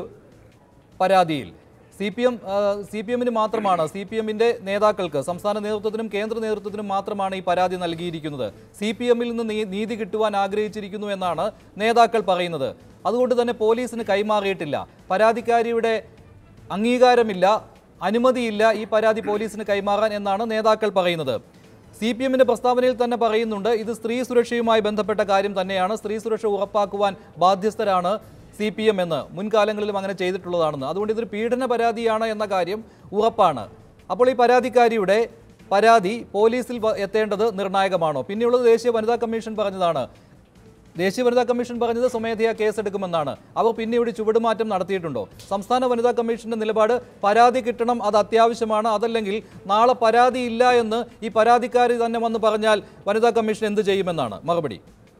പരാതിയിൽ C P M C P എമ്മിന് മാത്രമാണ് സി പി എമ്മിൻ്റെ നേതാക്കൾക്ക് സംസ്ഥാന നേതൃത്വത്തിനും കേന്ദ്ര നേതൃത്വത്തിനും മാത്രമാണ് ഈ പരാതി നൽകിയിരിക്കുന്നത് സി പി എമ്മിൽ നിന്ന് നീ- നീതി കിട്ടുവാൻ ആഗ്രഹിച്ചിരിക്കുന്നു എന്നാണ് നേതാക്കൾ പറയുന്നത് അതുകൊണ്ട് തന്നെ പോലീസിന് കൈമാറിയിട്ടില്ല പരാതിക്കാരിയുടെ അംഗീകാരമില്ല അനുമതിയില്ല ഈ പരാതി പോലീസിന് കൈമാറാൻ എന്നാണ് നേതാക്കൾ പറയുന്നത് സി പി എമ്മിന്റെ പ്രസ്താവനയിൽ തന്നെ പറയുന്നുണ്ട് ഇത് സ്ത്രീ സുരക്ഷയുമായി ബന്ധപ്പെട്ട കാര്യം തന്നെയാണ് സ്ത്രീ സുരക്ഷ ഉറപ്പാക്കുവാൻ ബാധ്യസ്ഥരാണ് സി പി എം എന്ന് മുൻകാലങ്ങളിലും അങ്ങനെ ചെയ്തിട്ടുള്ളതാണെന്ന് അതുകൊണ്ട് ഇതൊരു പീഡന പരാതിയാണ് എന്ന കാര്യം ഉറപ്പാണ് അപ്പോൾ ഈ പരാതിക്കാരിയുടെ പരാതി പോലീസിൽ വ- എത്തേണ്ടത് നിർണായകമാണോ പിന്നെയുള്ളത് ദേശീയ വനിതാ കമ്മീഷൻ പറഞ്ഞതാണ് ദേശീയ വനിതാ കമ്മീഷൻ പറഞ്ഞത് സ്വമേധയാ കേസെടുക്കുമെന്നാണ് അവർ പിന്നീട് ചുവടുമാറ്റം നടത്തിയിട്ടുണ്ടോ സംസ്ഥാന വനിതാ കമ്മീഷന്റെ നിലപാട് പരാതി കിട്ടണം അത് അത്യാവശ്യമാണ് അതല്ലെങ്കിൽ നാളെ പരാതി ഇല്ല എന്ന് ഈ പരാതിക്കാരി തന്നെ വന്ന് പറഞ്ഞാൽ വനിതാ കമ്മീഷൻ എന്ത് ചെയ്യുമെന്നാണ് മറുപടി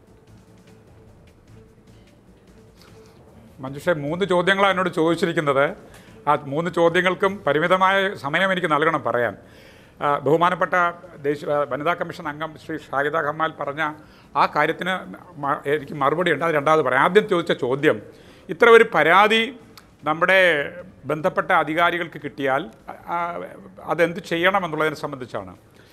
മഞ്ജുഷ മൂന്ന് ചോദ്യങ്ങളാണ് എന്നോട് ചോദിച്ചിരിക്കുന്നത് ആ മൂന്ന് ചോദ്യങ്ങൾക്കും പരിമിതമായ സമയം എനിക്ക് നൽകണം പറയാൻ ആ, ബഹുമാനപ്പെട്ട ദേശീയ ആ, വനിതാ കമ്മീഷൻ അംഗം ശ്രീ ഷാഹിദ ഖമാൽ പറഞ്ഞ ആ കാര്യത്തിന് മ- എനിക്ക് മറുപടി ഉണ്ട് അത് രണ്ടാമത് പറയാം ആദ്യം ചോദിച്ച ചോദ്യം ഇത്ര ഒരു പരാതി നമ്മുടെ ബന്ധപ്പെട്ട അധികാരികൾക്ക് കിട്ടിയാൽ ആ, അതെന്ത് ചെയ്യണമെന്നുള്ളതിനെ സംബന്ധിച്ചാണ്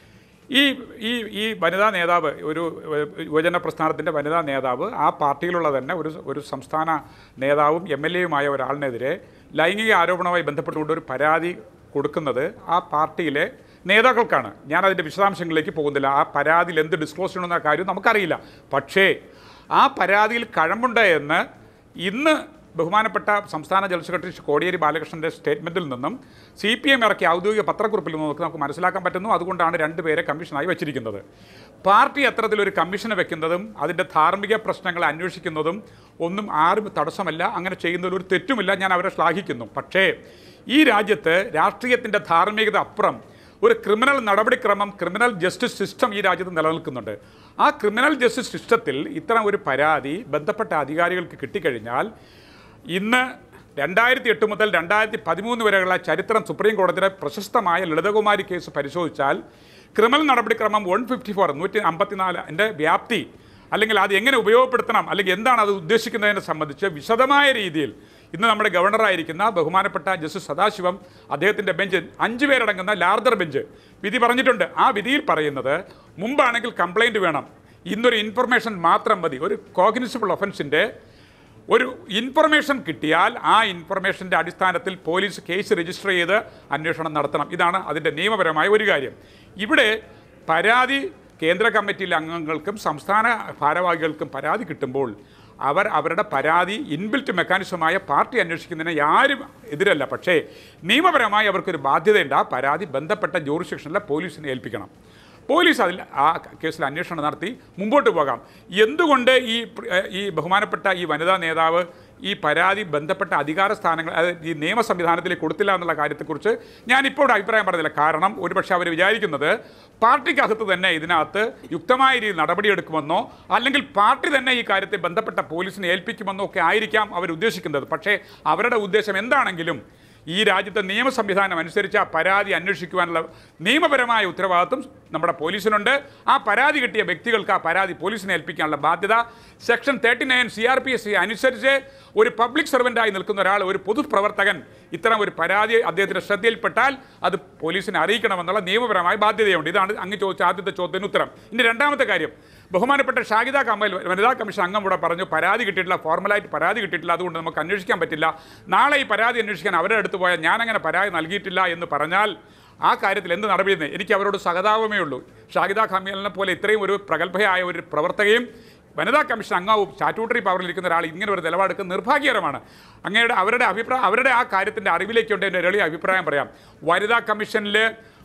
ഈ ഈ ഈ വനിതാ നേതാവ് ഒരു ഏഹ്, യുവജന പ്രസ്ഥാനത്തിൻ്റെ വനിതാ നേതാവ് ആ പാർട്ടിയിലുള്ള തന്നെ ഒരു ഒരു സംസ്ഥാന നേതാവും എം എൽ എയുമായ ഒരാളിനെതിരെ ലൈംഗിക ആരോപണവുമായി ബന്ധപ്പെട്ടുകൊണ്ട് ഒരു പരാതി കൊടുക്കുന്നത് ആ പാർട്ടിയിലെ നേതാക്കൾക്കാണ് ഞാൻ അതിൻ്റെ വിശദാംശങ്ങളിലേക്ക് പോകുന്നില്ല ആ പരാതിയിൽ എന്ത് ഡിസ്ക്ലോസ് ചെയ്യണമെന്ന കാര്യം നമുക്കറിയില്ല പക്ഷേ ആ പരാതിയിൽ കഴമ്പുണ്ട് എന്ന് ഇന്ന് ബഹുമാനപ്പെട്ട സംസ്ഥാന ജനറൽ സെക്രട്ടറി ശ്രീ കോടിയേരി ബാലകൃഷ്ണൻ്റെ സ്റ്റേറ്റ്മെൻറ്റിൽ നിന്നും സി പി എം ഇറക്കിയ ഔദ്യോഗിക പത്രക്കുറിപ്പിൽ നിന്നും നമുക്ക് നമുക്ക് മനസ്സിലാക്കാൻ പറ്റുന്നു അതുകൊണ്ടാണ് രണ്ടുപേരെ കമ്മീഷനായി വെച്ചിരിക്കുന്നത് പാർട്ടി അത്തരത്തിലൊരു കമ്മീഷനെ വെക്കുന്നതും അതിൻ്റെ ധാർമ്മിക പ്രശ്നങ്ങൾ അന്വേഷിക്കുന്നതും ഒന്നും ആരും തടസ്സമല്ല അങ്ങനെ ചെയ്യുന്നതിൽ ഒരു തെറ്റുമില്ല ഞാൻ അവരെ ശ്ലാഘിക്കുന്നു പക്ഷേ ഈ രാജ്യത്ത് രാഷ്ട്രീയത്തിൻ്റെ ധാർമ്മികത അപ്പുറം ഒരു ക്രിമിനൽ നടപടിക്രമം ക്രിമിനൽ ജസ്റ്റിസ് സിസ്റ്റം ഈ രാജ്യത്ത് നിലനിൽക്കുന്നുണ്ട് ആ ക്രിമിനൽ ജസ്റ്റിസ് സിസ്റ്റത്തിൽ ഇത്തരം ഒരു പരാതി ബന്ധപ്പെട്ട അധികാരികൾക്ക് കിട്ടിക്കഴിഞ്ഞാൽ ഇന്ന് രണ്ടായിരത്തി എട്ട് മുതൽ രണ്ടായിരത്തി പതിമൂന്ന് വരെയുള്ള ചരിത്രം സുപ്രീം കോടതിയുടെ പ്രശസ്തമായ ലളിതകുമാരി കേസ് പരിശോധിച്ചാൽ ക്രിമിനൽ നടപടിക്രമം വൺ ഫിഫ്റ്റി ഫോർ നൂറ്റി അമ്പത്തിനാലിൻ്റെ വ്യാപ്തി അല്ലെങ്കിൽ അത് എങ്ങനെ ഉപയോഗപ്പെടുത്തണം അല്ലെങ്കിൽ എന്താണ് അത് ഉദ്ദേശിക്കുന്നതിനെ സംബന്ധിച്ച് വിശദമായ രീതിയിൽ ഇന്ന് നമ്മുടെ ഗവർണറായിരിക്കുന്ന ബഹുമാനപ്പെട്ട ജസ്റ്റിസ് സദാശിവം അദ്ദേഹത്തിൻ്റെ ബെഞ്ച് അഞ്ച് പേരടങ്ങുന്ന ലാർജർ ബെഞ്ച് വിധി പറഞ്ഞിട്ടുണ്ട് ആ വിധിയിൽ പറയുന്നത് മുമ്പാണെങ്കിൽ കംപ്ലൈൻറ്റ് വേണം ഇന്നൊരു ഇൻഫർമേഷൻ മാത്രം മതി ഒരു കോഗ്നിസിബിൾ ഒഫൻസിൻ്റെ ഒരു ഇൻഫർമേഷൻ കിട്ടിയാൽ ആ ഇൻഫർമേഷൻ്റെ അടിസ്ഥാനത്തിൽ പോലീസ് കേസ് രജിസ്റ്റർ ചെയ്ത് അന്വേഷണം നടത്തണം ഇതാണ് അതിൻ്റെ നിയമപരമായ ഒരു കാര്യം ഇവിടെ പരാതി കേന്ദ്ര കമ്മിറ്റിയിലെ അംഗങ്ങൾക്കും സംസ്ഥാന ഭാരവാഹികൾക്കും പരാതി കിട്ടുമ്പോൾ അവർ അവരുടെ പരാതി ഇൻബിൽറ്റ് മെക്കാനിസമായ പാർട്ടി അന്വേഷിക്കുന്നതിന് ആരും എതിരല്ല പക്ഷേ നിയമപരമായി അവർക്കൊരു ബാധ്യതയുണ്ട് ആ പരാതി ബന്ധപ്പെട്ട ജൂറിസ്ഡിക്ഷനിലെ പോലീസിനെ ഏൽപ്പിക്കണം പോലീസ് അതിൽ ആ കേസിൽ അന്വേഷണം നടത്തി മുമ്പോട്ട് പോകാം എന്തുകൊണ്ട് ഈ പ്ര- ഏഹ് ഈ ബഹുമാനപ്പെട്ട ഈ വനിതാ നേതാവ് ഈ പരാതി ബന്ധപ്പെട്ട അധികാര സ്ഥാനങ്ങൾ അതായത് ഈ നിയമ സംവിധാനത്തിലേക്ക് കൊടുത്തില്ല എന്നുള്ള കാര്യത്തെക്കുറിച്ച് ഞാനിപ്പോൾ ഇവിടെ അഭിപ്രായം പറഞ്ഞില്ല കാരണം ഒരുപക്ഷെ അവർ വിചാരിക്കുന്നത് പാർട്ടിക്കകത്ത് തന്നെ ഇതിനകത്ത് യുക്തമായ രീതിയിൽ നടപടിയെടുക്കുമെന്നോ അല്ലെങ്കിൽ പാർട്ടി തന്നെ ഈ കാര്യത്തെ ബന്ധപ്പെട്ട പോലീസിനെ ഏൽപ്പിക്കുമെന്നോ ഒക്കെ ആയിരിക്കാം അവർ ഉദ്ദേശിക്കുന്നത് പക്ഷേ അവരുടെ ഉദ്ദേശം എന്താണെങ്കിലും ഈ രാജ്യത്തെ നിയമ സംവിധാനം അനുസരിച്ച് ആ പരാതി അന്വേഷിക്കുവാനുള്ള നിയമപരമായ ഉത്തരവാദിത്വം നമ്മുടെ പോലീസിനുണ്ട് ആ പരാതി കിട്ടിയ വ്യക്തികൾക്ക് ആ പരാതി പോലീസിനെ ഏൽപ്പിക്കാനുള്ള ബാധ്യത section thirty nine C R P S അനുസരിച്ച് ഒരു പബ്ലിക് സർവൻ്റായി നിൽക്കുന്ന ഒരാൾ ഒരു പൊതുപ്രവർത്തകൻ ഇത്തരം ഒരു പരാതി അദ്ദേഹത്തിൻ്റെ ശ്രദ്ധയിൽപ്പെട്ടാൽ അത് പോലീസിനെ അറിയിക്കണമെന്നുള്ള നിയമപരമായ ബാധ്യതയുണ്ട് ഇതാണ് അങ്ങ് ചോദിച്ച ആദ്യത്തെ ചോദ്യത്തിന് ഉത്തരം ഇനി രണ്ടാമത്തെ കാര്യം ബഹുമാനപ്പെട്ട ഷാഹിദ കമൽ വനിതാ കമ്മീഷൻ അംഗം ഇവിടെ പറഞ്ഞു പരാതി കിട്ടിയിട്ടില്ല ഫോർമലായിട്ട് പരാതി കിട്ടിയിട്ടില്ല അതുകൊണ്ട് നമുക്ക് അന്വേഷിക്കാൻ പറ്റില്ല നാളെ ഈ പരാതി അന്വേഷിക്കാൻ അവരുടെ അടുത്ത് പോയാൽ ഞാനങ്ങനെ പരാതി നൽകിയിട്ടില്ല എന്ന് പറഞ്ഞാൽ ആ കാര്യത്തിൽ എന്ത് നടപടി എന്ന് എനിക്ക് അവരോട് സഹതാപമേ ഉള്ളൂ ഷാഹിദ ഖമീലിനെ പോലെ ഇത്രയും ഒരു പ്രഗത്ഭയായ ഒരു പ്രവർത്തകയും വനിതാ കമ്മീഷൻ അംഗവും സ്റ്റാറ്റ്യൂട്ടറി പവറിലിരിക്കുന്ന ഒരാൾ ഇങ്ങനെ ഒരു നിലപാടെടുക്കുന്നത് നിർഭാഗ്യകരമാണ് അങ്ങയുടെ അവരുടെ അഭിപ്രായം അവരുടെ ആ കാര്യത്തിൻ്റെ അറിവിലേക്ക് കൊണ്ട് എൻ്റെ എളിയ അഭിപ്രായം പറയാം വനിതാ കമ്മീഷനിൽ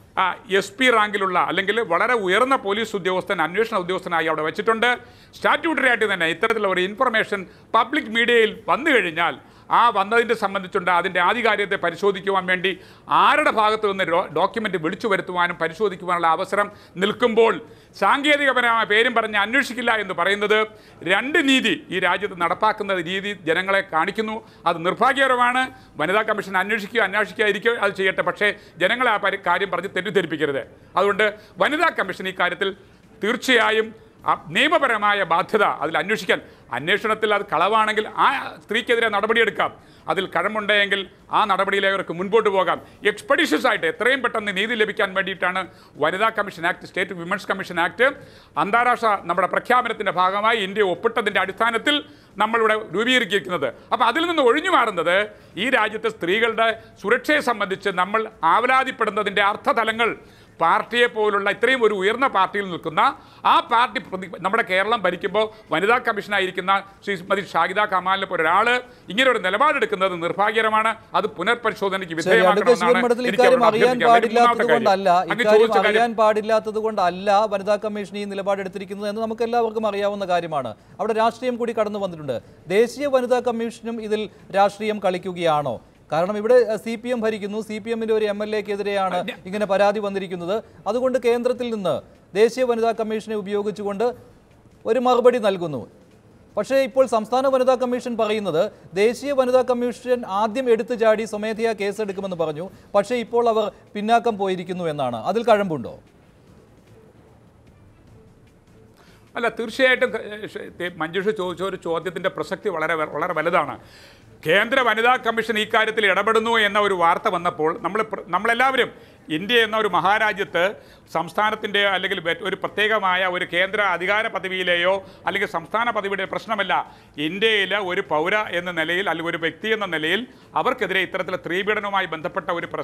എസ് പി റാങ്കിലുള്ള അല്ലെങ്കിൽ വളരെ ഉയർന്ന പോലീസ് ഉദ്യോഗസ്ഥൻ അന്വേഷണ ഉദ്യോഗസ്ഥനായി അവിടെ വെച്ചിട്ടുണ്ട് സ്റ്റാറ്റ്യൂട്ടറി ആയിട്ട് തന്നെ ഇത്തരത്തിലുള്ള ഒരു ഇൻഫർമേഷൻ പബ്ലിക് മീഡിയയിൽ വന്നു കഴിഞ്ഞാൽ ആ വന്നതിൻ്റെ സംബന്ധിച്ചുണ്ട് അതിൻ്റെ ആധികാരികത്തെ പരിശോധിക്കുവാൻ വേണ്ടി ആരുടെ ഭാഗത്ത് നിന്ന് ഡോക്യുമെൻ്റ് വിളിച്ചു വരുത്തുവാനും പരിശോധിക്കുവാനുള്ള അവസരം നിൽക്കുമ്പോൾ സാങ്കേതികപരമായ പേരും പറഞ്ഞ് അന്വേഷിക്കില്ല എന്ന് പറയുന്നത് രണ്ട് നീതി ഈ രാജ്യത്ത് നടപ്പാക്കുന്ന രീതി ജനങ്ങളെ കാണിക്കുന്നു അത് നിർഭാഗ്യകരമാണ് വനിതാ കമ്മീഷൻ അന്വേഷിക്കുക അന്വേഷിക്കാതിരിക്കുക അത് ചെയ്യട്ടെ പക്ഷേ ജനങ്ങളെ ആ പരി- കാര്യം പറഞ്ഞ് തെറ്റിദ്ധരിപ്പിക്കരുത് അതുകൊണ്ട് വനിതാ കമ്മീഷൻ ഈ കാര്യത്തിൽ തീർച്ചയായും ആ നിയമപരമായ ബാധ്യത അതിൽ അന്വേഷിക്കാൻ അന്വേഷണത്തിൽ അത് കളവാണെങ്കിൽ ആ സ്ത്രീക്കെതിരെ നടപടിയെടുക്കാം അതിൽ കഴമ്പുണ്ടെങ്കിൽ ആ നടപടിയിലേക്ക് അവർക്ക് മുൻപോട്ട് പോകാം എക്സ്പെഡീഷ്യസ് ആയിട്ട് എത്രയും പെട്ടെന്ന് നീതി ലഭിക്കാൻ വേണ്ടിയിട്ടാണ് വനിതാ commission act state women's commission act അന്താരാഷ്ട്ര നമ്മുടെ പ്രഖ്യാപനത്തിൻ്റെ ഭാഗമായി ഇന്ത്യ ഒപ്പിട്ടതിൻ്റെ അടിസ്ഥാനത്തിൽ നമ്മളിവിടെ രൂപീകരിക്കുന്നത് അപ്പോൾ അതിൽ നിന്ന് ഒഴിഞ്ഞു മാറുന്നത് ഈ രാജ്യത്തെ സ്ത്രീകളുടെ സുരക്ഷയെ സംബന്ധിച്ച് നമ്മൾ ആവലാതിപ്പെടുന്നതിൻ്റെ അർത്ഥതലങ്ങൾ പാർട്ടിയെ പോലുള്ള ഇത്രയും ഒരു ഉയർന്ന പാർട്ടിയിൽ നിൽക്കുന്ന ആ പാർട്ടി പ്രതി- നമ്മുടെ കേരളം ഭരിക്കുമ്പോൾ വനിതാ കമ്മീഷനായിരിക്കുന്ന ശ്രീമതി ഷാഹിദ കമാലിനെ പോലെ ഒരാൾ ഇങ്ങനെ ഒരു നിലപാടെടുക്കുന്നത് നിർഭാഗ്യകരമാണ് അത് പുനർപരിശോധനയ്ക്ക് ശരി അടുത്ത ശിവൻ വിധേയമാക്കണമെന്നാണ് മഠത്തിൽ എനിക്ക് ഇക്കാര്യം അവരോട് അറിയാൻ അഭ്യർത്ഥിക്കാനുള്ളത്. പാടില്ലാത്തത് മൂന്നാമത്തെ കൊണ്ടല്ല കാര്യം. അങ്ങ് ഇക്കാര്യം ചോദിച്ച കാര്യം അറിയാൻ പാടില്ലാത്തത് കൊണ്ടല്ല വനിതാ കമ്മീഷൻ ഈ നിലപാടെടുത്തിരിക്കുന്നത് എന്ന് നമുക്ക് എല്ലാവർക്കും അറിയാവുന്ന കാര്യമാണ് അവിടെ രാഷ്ട്രീയം കൂടി കടന്നു വന്നിട്ടുണ്ട് ദേശീയ വനിതാ കമ്മീഷനും ഇതിൽ രാഷ്ട്രീയം കളിക്കുകയാണോ കാരണം ഇവിടെ സി പി എം ഭരിക്കുന്നു സി പി എമ്മിന്റെ ഒരു എം എൽ എക്കെതിരെയാണ് ഇങ്ങനെ പരാതി വന്നിരിക്കുന്നത് അതുകൊണ്ട് കേന്ദ്രത്തിൽ നിന്ന് ദേശീയ വനിതാ കമ്മീഷനെ ഉപയോഗിച്ചുകൊണ്ട് ഒരു മറുപടി നൽകുന്നു പക്ഷേ ഇപ്പോൾ സംസ്ഥാന വനിതാ കമ്മീഷൻ പറയുന്നത് ദേശീയ വനിതാ കമ്മീഷൻ ആദ്യം എടുത്തു ചാടി സ്വമേധയാ കേസെടുക്കുമെന്ന് പറഞ്ഞു പക്ഷേ ഇപ്പോൾ അവർ പിന്നാക്കം പോയിരിക്കുന്നു എന്നാണ് അതിൽ കഴമ്പുണ്ടോ അല്ല തീർച്ചയായിട്ടും ഏഹ്, ഷ- തെ- മഞ്ജുഷ ചോദിച്ച ഒരു ചോദ്യത്തിൻ്റെ പ്രസക്തി വളരെ വ- വളരെ വലുതാണ് കേന്ദ്ര വനിതാ കമ്മീഷൻ ഈ കാര്യത്തിൽ ഇടപെടുന്നു എന്ന ഒരു വാർത്ത വന്നപ്പോൾ നമ്മൾ പ്ര- നമ്മളെല്ലാവരും ഇന്ത്യ എന്ന ഒരു മഹാരാജ്യത്ത് സംസ്ഥാനത്തിൻ്റെ അല്ലെങ്കിൽ വെ- ഒരു പ്രത്യേകമായ ഒരു കേന്ദ്ര അധികാര പദവിയിലെയോ അല്ലെങ്കിൽ സംസ്ഥാന പദവിയുടെ പ്രശ്നമല്ല ഇന്ത്യയിലെ ഒരു പൗര എന്ന നിലയിൽ അല്ലെങ്കിൽ ഒരു വ്യക്തി എന്ന നിലയിൽ അവർക്കെതിരെ ഇത്തരത്തിലെ സ്ത്രീപീഡനവുമായി ബന്ധപ്പെട്ട ഒരു പ്രശ്നം